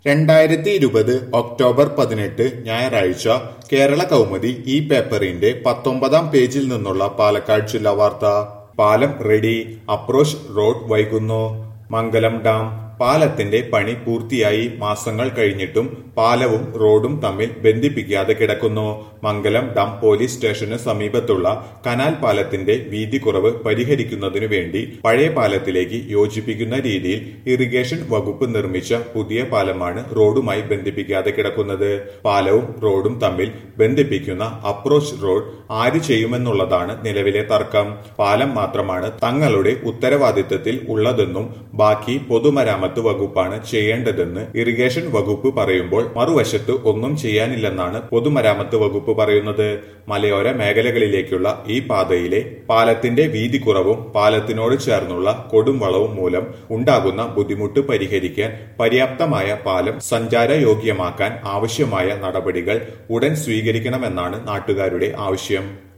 രണ്ടായിരത്തി ഇരുപത് ഒക്ടോബർ പതിനെട്ട് ഞായറാഴ്ച കേരള കൗമുദി ഈ പേപ്പറിന്റെ പത്തൊമ്പതാം പേജിൽ നിന്നുള്ള പാലക്കാട് ജില്ലാ വാർത്ത പാലം റെഡി അപ്രോച്ച് റോഡ് വൈകുന്നു മംഗലം ഡാം പാലത്തിന്റെ പണി പൂർത്തിയായി മാസങ്ങൾ കഴിഞ്ഞിട്ടും പാലവും റോഡും തമ്മിൽ ബന്ധിപ്പിക്കാതെ കിടക്കുന്നു മംഗലം ഡാം പോലീസ് സ്റ്റേഷന് സമീപത്തുള്ള കനാൽ പാലത്തിന്റെ വീതി കുറവ് പരിഹരിക്കുന്നതിനു വേണ്ടി പഴയ പാലത്തിലേക്ക് യോജിപ്പിക്കുന്ന രീതിയിൽ ഇറിഗേഷൻ വകുപ്പ് നിർമ്മിച്ച പുതിയ പാലമാണ് റോഡുമായി ബന്ധിപ്പിക്കാതെ കിടക്കുന്നത് പാലവും റോഡും തമ്മിൽ ബന്ധിപ്പിക്കുന്ന അപ്രോച്ച് റോഡ് ആര് ചെയ്യുമെന്നുള്ളതാണ് നിലവിലെ തർക്കം പാലം മാത്രമാണ് തങ്ങളുടെ ഉത്തരവാദിത്തത്തിൽ ഉള്ളതെന്നും ബാക്കി പൊതുമരാമത്ത് വകുപ്പാണ് ചെയ്യേണ്ടതെന്ന് ഇറിഗേഷൻ വകുപ്പ് പറയുമ്പോൾ മറുവശത്ത് ഒന്നും ചെയ്യാനില്ലെന്നാണ് പൊതുമരാമത്ത് വകുപ്പ് പറയുന്നത് മലയോര മേഖലകളിലേക്കുള്ള ഈ പാതയിലെ പാലത്തിന്റെ വീതി കുറവും പാലത്തിനോട് ചേർന്നുള്ള കൊടുംവളവും മൂലം ഉണ്ടാകുന്ന ബുദ്ധിമുട്ട് പരിഹരിക്കാൻ പര്യാപ്തമായ പാലം സഞ്ചാരയോഗ്യമാക്കാൻ ആവശ്യമായ നടപടികൾ ഉടൻ സ്വീകരിക്കണമെന്നാണ് നാട്ടുകാരുടെ ആവശ്യം